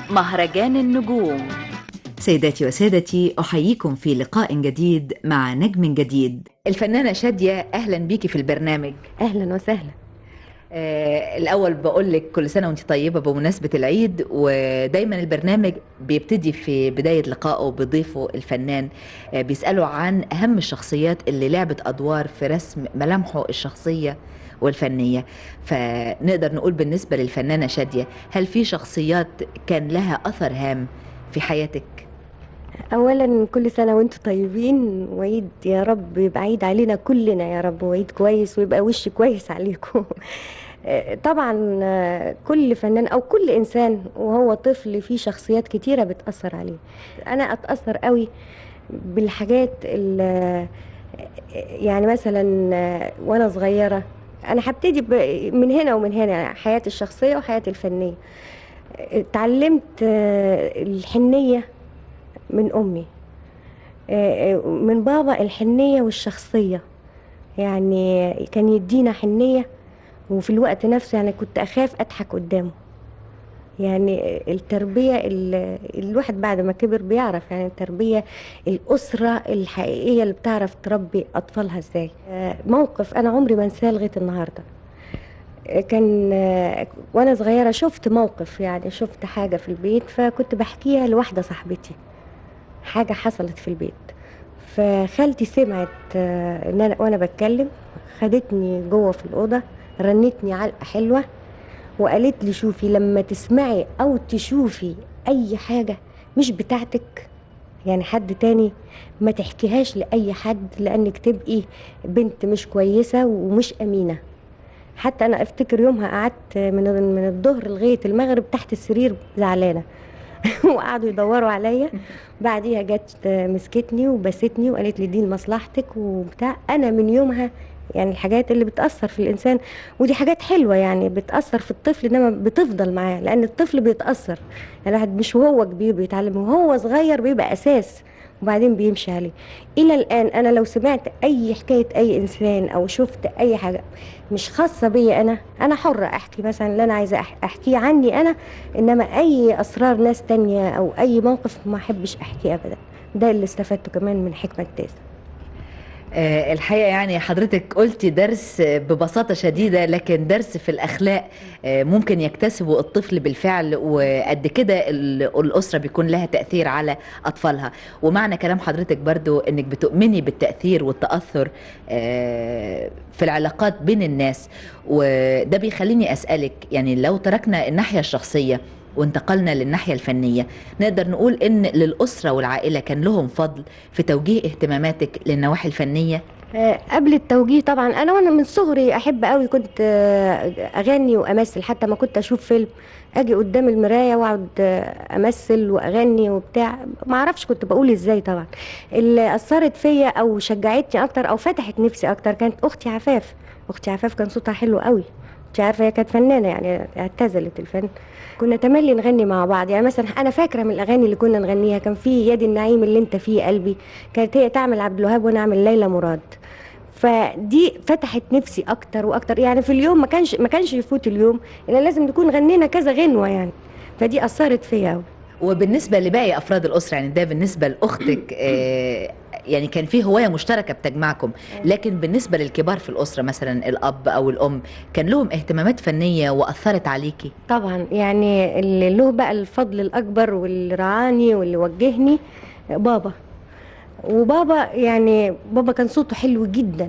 مهرجان النجوم سيداتي وسادتي أحييكم في لقاء جديد مع نجم جديد الفنانة شادية أهلا بيكي في البرنامج اهلا وسهلا آه الأول بقول لك كل سنة وأنت طيبة بمناسبة العيد ودايما البرنامج بيبتدي في بداية لقائه بضيفه الفنان آه بيسأله عن أهم الشخصيات اللي لعبت أدوار في رسم ملامحه الشخصية والفنية فنقدر نقول بالنسبة للفنانة شادية هل في شخصيات كان لها أثر هام في حياتك؟ اولا كل سنه وانتم طيبين وعيد يا رب يبقى عيد علينا كلنا يا رب وعيد كويس ويبقى وش كويس عليكم طبعا آه، كل فنان او كل انسان وهو طفل فيه شخصيات كتيره بتاثر عليه انا اتاثر قوي بالحاجات اللي يعني مثلا آه، وانا صغيره انا هبتدي ب- من هنا ومن هنا حياتي الشخصيه وحياتي الفنيه اتعلمت آه، الحنيه من امي آه، آه، من بابا الحنيه والشخصيه يعني كان يدينا حنيه وفي الوقت نفسه يعني كنت اخاف اضحك قدامه يعني التربيه ال- الواحد بعد ما كبر بيعرف يعني التربيه الاسره الحقيقيه اللي بتعرف تربي اطفالها ازاي آه، موقف انا عمري ما انساه لغايه النهارده آه، كان آه، وانا صغيره شفت موقف يعني شفت حاجه في البيت فكنت بحكيها لواحده صاحبتي حاجه حصلت في البيت فخالتي سمعت آه، ان انا وانا بتكلم خدتني جوه في الاوضه رنتني علقه حلوه وقالت لي شوفي لما تسمعي او تشوفي اي حاجه مش بتاعتك يعني حد تاني ما تحكيهاش لاي حد لانك تبقي بنت مش كويسه ومش امينه حتى انا افتكر يومها قعدت من من الظهر لغايه المغرب تحت السرير زعلانه وقعدوا يدوروا عليا بعديها جت مسكتني وبستني وقالت لي دي لمصلحتك وبتاع انا من يومها يعني الحاجات اللي بتأثر في الإنسان ودي حاجات حلوة يعني بتأثر في الطفل إنما بتفضل معاه لأن الطفل بيتأثر يعني الواحد مش وهو كبير بيتعلم وهو صغير بيبقى أساس وبعدين بيمشي عليه إلى الآن أنا لو سمعت أي حكاية أي إنسان أو شفت أي حاجة مش خاصة بيا أنا أنا حرة أحكي مثلا اللي أنا عايزة أح- أحكيه عني أنا إنما أي أسرار ناس تانية أو أي موقف ما أحبش أحكيه أبدا ده اللي استفدته كمان من حكمة تاسع آه، الحقيقة يعني حضرتك قلتي درس آه، ببساطة شديدة لكن درس في الأخلاق آه، ممكن يكتسبه الطفل بالفعل وقد كده ال- الأسرة بيكون لها تأثير على أطفالها ومعنى كلام حضرتك برضو أنك بتؤمني بالتأثير والتأثر آه، في العلاقات بين الناس وده بيخليني أسألك يعني لو تركنا الناحية الشخصية وانتقلنا للناحية الفنية نقدر نقول ان للأسرة والعائلة كان لهم فضل في توجيه اهتماماتك للنواحي الفنية آه، قبل التوجيه طبعا انا وانا من صغري احب قوي كنت آه، اغني وامثل حتى ما كنت اشوف فيلم اجي قدام المرايه واقعد آه، امثل واغني وبتاع ما اعرفش كنت بقول ازاي طبعا اللي اثرت فيا او شجعتني اكتر او فتحت نفسي اكتر كانت اختي عفاف اختي عفاف كان صوتها حلو قوي انت عارفه هي كانت فنانه يعني اعتزلت الفن كنا تملي نغني مع بعض يعني مثلا انا فاكره من الاغاني اللي كنا نغنيها كان في يد النعيم اللي انت فيه قلبي كانت هي تعمل عبد الوهاب وانا اعمل ليلى مراد فدي فتحت نفسي اكتر واكتر يعني في اليوم ما كانش ما كانش يفوت اليوم الا لازم نكون غنينا كذا غنوه يعني فدي اثرت فيا قوي وبالنسبة لباقي أفراد الأسرة يعني ده بالنسبة لأختك آه، يعني كان في هواية مشتركة بتجمعكم لكن بالنسبة للكبار في الأسرة مثلا الأب أو الأم كان لهم اهتمامات فنية وأثرت عليكي طبعا يعني اللي له بقى الفضل الاكبر واللي رعاني واللي وجهني بابا وبابا يعني بابا كان صوته حلو جدا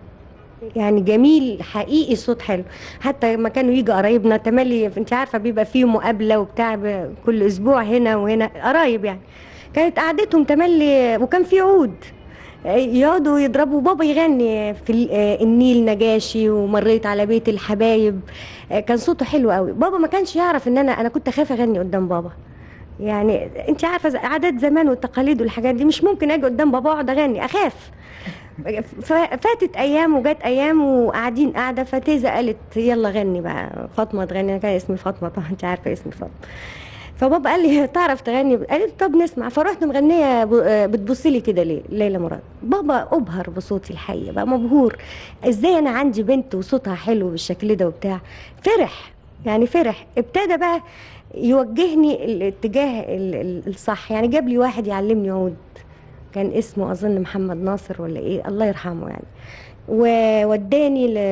يعني جميل حقيقي صوت حلو حتى لما كانوا يجوا قرايبنا تملي انت عارفه بيبقى فيه مقابله وبتاع ب- كل اسبوع هنا وهنا قرايب يعني كانت قعدتهم تملي وكان في عود يقعدوا يضربوا بابا يغني في ال- آه، النيل نجاشي ومريت على بيت الحبايب آه، كان صوته حلو قوي بابا ما كانش يعرف ان انا انا كنت اخاف اغني قدام بابا يعني انت عارفه ز- عادات زمان والتقاليد والحاجات دي مش ممكن اجي قدام بابا اقعد اغني اخاف ف- فاتت ايام وجت ايام وقاعدين قاعده فتيزه قالت يلا غني بقى فاطمه تغني انا كان اسمي فاطمه طبعا انت عارفه اسمي فاطمه فبابا قال لي تعرف تغني قالت طب نسمع فرحت مغنيه ب- بتبص لي كده ليه ليلى مراد بابا ابهر بصوتي الحقيقه بقى مبهور ازاي انا عندي بنت وصوتها حلو بالشكل ده وبتاع فرح يعني فرح ابتدى بقى يوجهني الاتجاه ال- ال- الصح يعني جاب لي واحد يعلمني عود كان اسمه اظن محمد ناصر ولا ايه الله يرحمه يعني ووداني ل...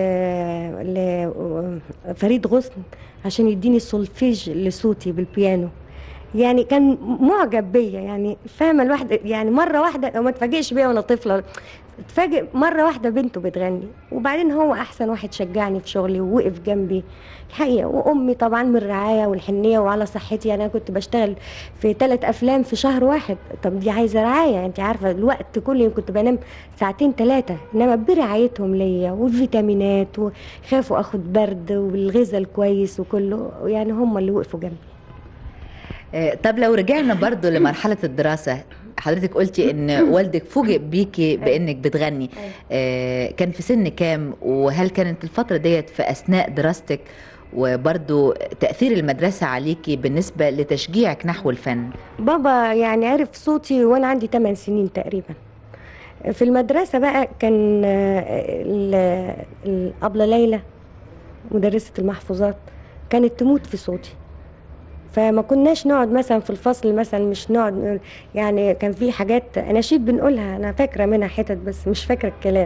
لفريد غصن عشان يديني السولفيج لصوتي بالبيانو يعني كان معجب بيا يعني فاهمه الواحده يعني مره واحده ما اتفاجئش بيا وانا طفله اتفاجئ مره واحده بنته بتغني وبعدين هو احسن واحد شجعني في شغلي ووقف جنبي الحقيقه وامي طبعا من الرعايه والحنيه وعلى صحتي يعني انا كنت بشتغل في ثلاث افلام في شهر واحد طب دي عايزه رعايه انت عارفه الوقت كل يوم كنت بنام ساعتين ثلاثه انما برعايتهم ليا والفيتامينات وخافوا اخد برد والغذاء الكويس وكله يعني هم اللي وقفوا جنبي آه، طب لو رجعنا برضو لمرحلة الدراسة حضرتك قلتي ان والدك فوجئ بيكي بانك بتغني آه، كان في سن كام وهل كانت الفترة ديت في اثناء دراستك وبرضو تأثير المدرسة عليكي بالنسبة لتشجيعك نحو الفن بابا يعني عرف صوتي وانا عندي 8 سنين تقريبا في المدرسة بقى كان آه، ال- الأبلة ليلى مدرسة المحفوظات كانت تموت في صوتي فما كناش نقعد مثلا في الفصل مثلا مش نقعد نقول- يعني كان في حاجات اناشيد بنقولها انا فاكره منها حتت بس مش فاكره الكلام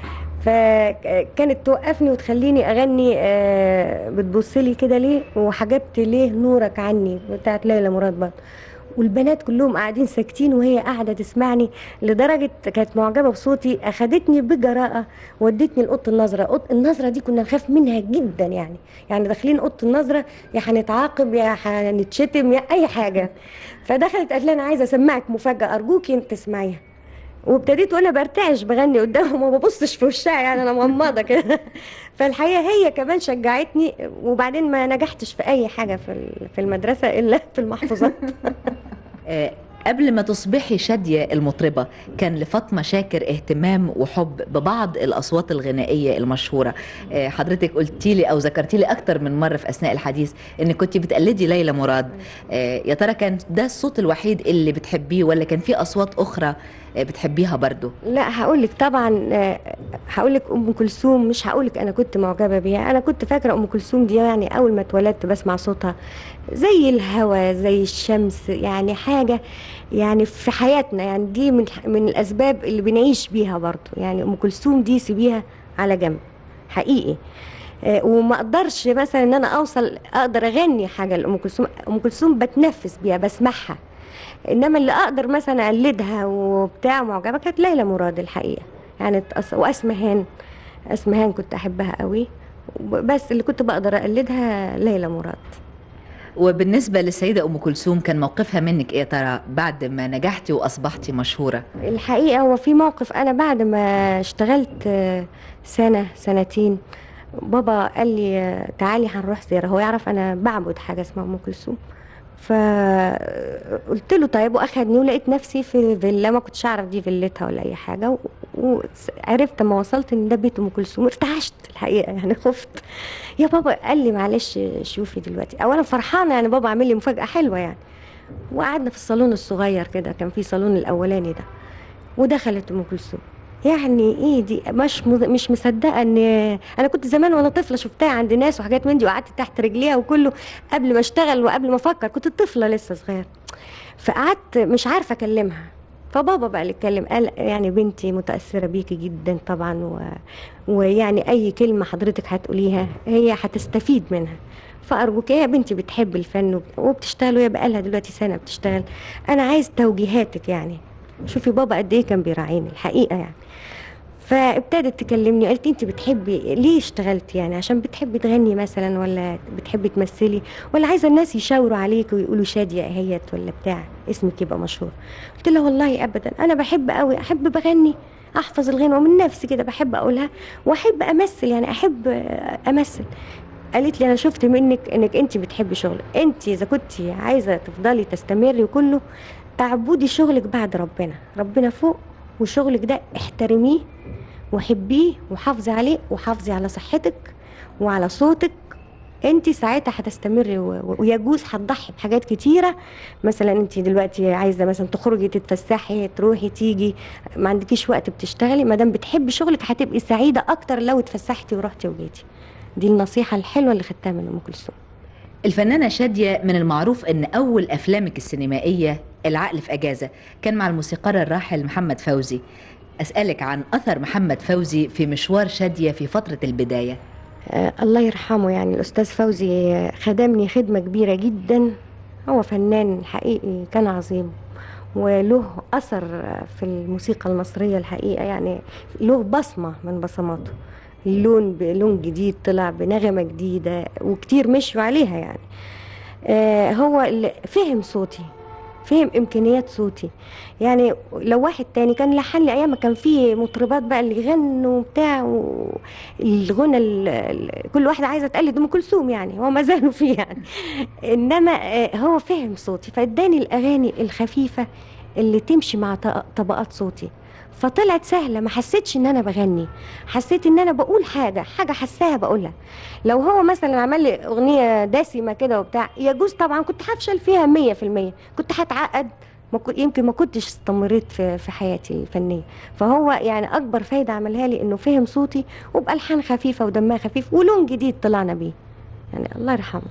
فكانت توقفني وتخليني اغني آه، بتبصلي كده ليه وحجبت ليه نورك عني بتاعت ليلى مراد برضه والبنات كلهم قاعدين ساكتين وهي قاعده تسمعني لدرجه كانت معجبه بصوتي اخدتني بجراءه ودتني لاوضه النظره اوضه النظره دي كنا نخاف منها جدا يعني يعني داخلين اوضه النظره يا هنتعاقب يا هنتشتم يا اي حاجه فدخلت قالت لي انا عايزه اسمعك مفاجاه ارجوكي انت تسمعيها وابتديت وانا برتعش بغني قدامهم وما ببصش في وشها يعني انا مغمضه كده فالحقيقه هي كمان شجعتني وبعدين ما نجحتش في اي حاجه في ال- في المدرسه الا في المحفوظات آه، قبل ما تصبحي شادية المطربة كان لفاطمة شاكر اهتمام وحب ببعض الأصوات الغنائية المشهورة آه، حضرتك قلتي لي أو ذكرتي لي أكتر من مرة في أثناء الحديث إنك كنت بتقلدي ليلى مراد آه، يا ترى كان ده الصوت الوحيد اللي بتحبيه ولا كان في أصوات أخرى آه، بتحبيها برضو لا هقول لك طبعا آه، هقول لك ام كلثوم مش هقول لك انا كنت معجبه بيها انا كنت فاكره ام كلثوم دي يعني اول ما اتولدت بسمع صوتها زي الهوا زي الشمس يعني حاجه يعني في حياتنا يعني دي من من الاسباب اللي بنعيش بيها برضو يعني ام كلثوم دي سيبيها على جنب حقيقي آه، وما اقدرش مثلا ان انا اوصل اقدر اغني حاجه لام كلثوم ام كلثوم بتنفس بيها بسمعها انما اللي اقدر مثلا اقلدها وبتاع معجبه كانت ليلى مراد الحقيقه يعني تأص- واسمهان اسمهان كنت احبها قوي بس اللي كنت بقدر اقلدها ليلى مراد وبالنسبة للسيدة أم كلثوم كان موقفها منك إيه يا ترى بعد ما نجحتي وأصبحتي مشهورة الحقيقه هو في موقف انا بعد ما اشتغلت آه، سنه سنتين بابا قال لي آه، تعالي هنروح زياره هو يعرف انا بعبد حاجه اسمها ام كلثوم فقلت له طيب واخدني ولقيت نفسي في فيلا ما كنتش اعرف دي فيلتها ولا اي حاجه و- وعرفت لما وصلت ان ده بيت ام كلثوم ارتعشت الحقيقه يعني خفت يا بابا قال لي معلش شوفي دلوقتي اولا فرحانه يعني بابا عامل لي مفاجاه حلوه يعني وقعدنا في الصالون الصغير كده كان في صالون الاولاني ده ودخلت ام كلثوم يعني ايه دي مش مز- مش مصدقه ان انا كنت زمان وانا طفله شفتها عند ناس وحاجات من دي وقعدت تحت رجليها وكله قبل ما اشتغل وقبل ما افكر كنت طفله لسه صغير فقعدت مش عارفه اكلمها فبابا بقى اللي اتكلم قال يعني بنتي متاثره بيكي جدا طبعا و... ويعني اي كلمه حضرتك هتقوليها هي هتستفيد منها فارجوك يا بنتي بتحب الفن وب- وبتشتغل وهي بقالها دلوقتي سنه بتشتغل انا عايز توجيهاتك يعني شوفي بابا قد ايه كان بيراعيني الحقيقه يعني فابتدت تكلمني قالت انت بتحبي ليه اشتغلتي يعني عشان بتحبي تغني مثلا ولا بتحبي تمثلي ولا عايزه الناس يشاوروا عليك ويقولوا شاديه اهيت ولا بتاع اسمك يبقى مشهور قلت لها والله ابدا انا بحب قوي احب بغني احفظ الغنوه من نفسي كده بحب اقولها واحب امثل يعني احب امثل قالت لي انا شفت منك انك انت بتحبي شغلك انت اذا كنت عايزه تفضلي تستمري وكله تعبدي شغلك بعد ربنا ربنا فوق وشغلك ده احترميه وحبيه وحافظي عليه وحافظي على صحتك وعلى صوتك انت ساعتها هتستمري و- و- ويجوز هتضحي بحاجات كتيره مثلا انت دلوقتي عايزه مثلا تخرجي تتفسحي تروحي تيجي ما عندكيش وقت بتشتغلي ما دام بتحبي شغلك هتبقي سعيده اكتر لو اتفسحتي ورحتي وجيتي دي النصيحه الحلوه اللي خدتها من ام كلثوم الفنانة شادية من المعروف ان اول افلامك السينمائية العقل في اجازة كان مع الموسيقار الراحل محمد فوزي اسألك عن اثر محمد فوزي في مشوار شادية في فترة البداية آه الله يرحمه يعني الأستاذ فوزي آه، خدمني خدمة كبيرة جدا هو فنان حقيقي كان عظيم وله أثر آه، في الموسيقى المصرية الحقيقة يعني له بصمة من بصماته لون بلون جديد طلع بنغمة جديدة وكتير مشوا عليها يعني آه هو اللي فهم صوتي فهم امكانيات صوتي يعني لو واحد تاني كان لحن لي ايام ما كان في مطربات بقى اللي يغنوا بتاع و... الغنى ال... ال... كل واحده عايزه تقلد ام كلثوم يعني هو ما زالوا فيه يعني انما آه، هو فهم صوتي فاداني الاغاني الخفيفه اللي تمشي مع ط- طبقات صوتي فطلعت سهله ما حسيتش ان انا بغني حسيت ان انا بقول حاجه حاجه حساها بقولها لو هو مثلا عمل لي اغنيه دسمه كده وبتاع يجوز طبعا كنت هفشل فيها مية في المية كنت هتعقد ما كنت يمكن ما كنتش استمريت في في حياتي الفنيه فهو يعني اكبر فايده عملها لي انه فهم صوتي وبالحان خفيفه ودمها خفيف ولون جديد طلعنا بيه يعني الله يرحمه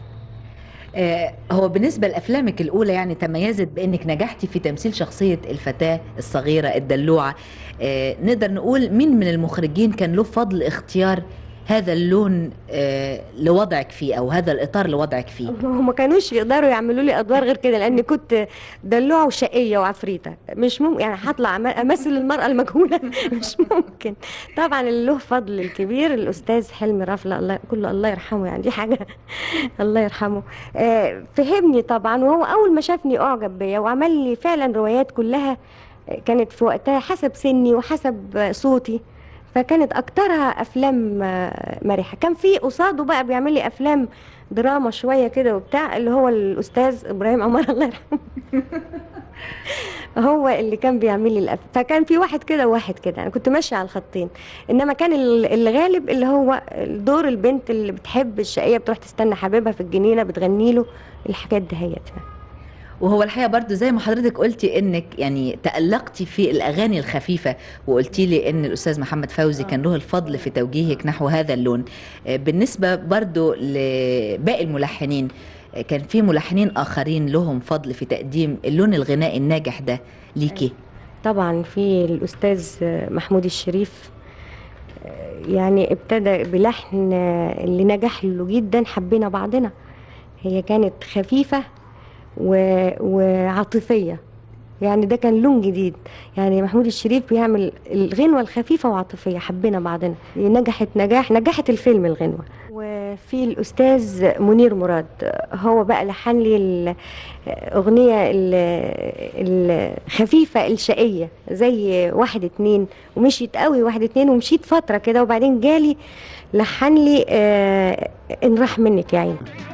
آه هو بالنسبة لأفلامك الأولى يعني تميزت بأنك نجحتي في تمثيل شخصية الفتاة الصغيرة الدلوعة آه نقدر نقول مين من المخرجين كان له فضل اختيار هذا اللون آه لوضعك فيه أو هذا الإطار لوضعك فيه هم ما كانوش يقدروا يعملوا لي ادوار غير كده لان كنت دلوعه وشقيه وعفريته مش ممكن يعني هطلع أم- امثل المراه المجهوله مش ممكن طبعا اللي له فضل الكبير الاستاذ حلمي رفله الله كله الله يرحمه يعني دي حاجه الله يرحمه آه، فهمني طبعا وهو اول ما شافني اعجب بيا وعمل لي فعلا روايات كلها آه، كانت في وقتها حسب سني وحسب آه، صوتي فكانت اكترها افلام آه، مرحه كان في قصاده بقى بيعمل لي افلام دراما شويه كده وبتاع اللي هو الاستاذ ابراهيم عمر الله يرحمه هو اللي كان بيعمل لي الأف... فكان في واحد كده وواحد كده انا كنت ماشيه على الخطين انما كان ال- الغالب اللي هو دور البنت اللي بتحب الشقيه بتروح تستنى حبيبها في الجنينه بتغني له الحاجات دهيت وهو الحقيقة برضو زي ما حضرتك قلتي انك يعني تألقتي في الأغاني الخفيفة وقلتي لي ان الأستاذ محمد فوزي كان له الفضل في توجيهك نحو هذا اللون آه، بالنسبة برضو لباقي الملحنين آه، كان في ملحنين آخرين لهم فضل في تقديم اللون الغنائي الناجح ده ليكي طبعا في الاستاذ محمود الشريف يعني ابتدى بلحن اللي نجح له جدا حبينا بعضنا هي كانت خفيفة و... وعاطفية يعني ده كان لون جديد يعني محمود الشريف بيعمل الغنوة الخفيفة وعاطفية حبينا بعضنا نجحت نجاح نجحت الفيلم الغنوة وفي الأستاذ منير مراد هو بقى لحن لي الأغنية ال- الخفيفة الشقية زي واحد اتنين ومشيت قوي واحد اتنين ومشيت فترة كده وبعدين جالي لحن لي آه إن راح منك يا عيني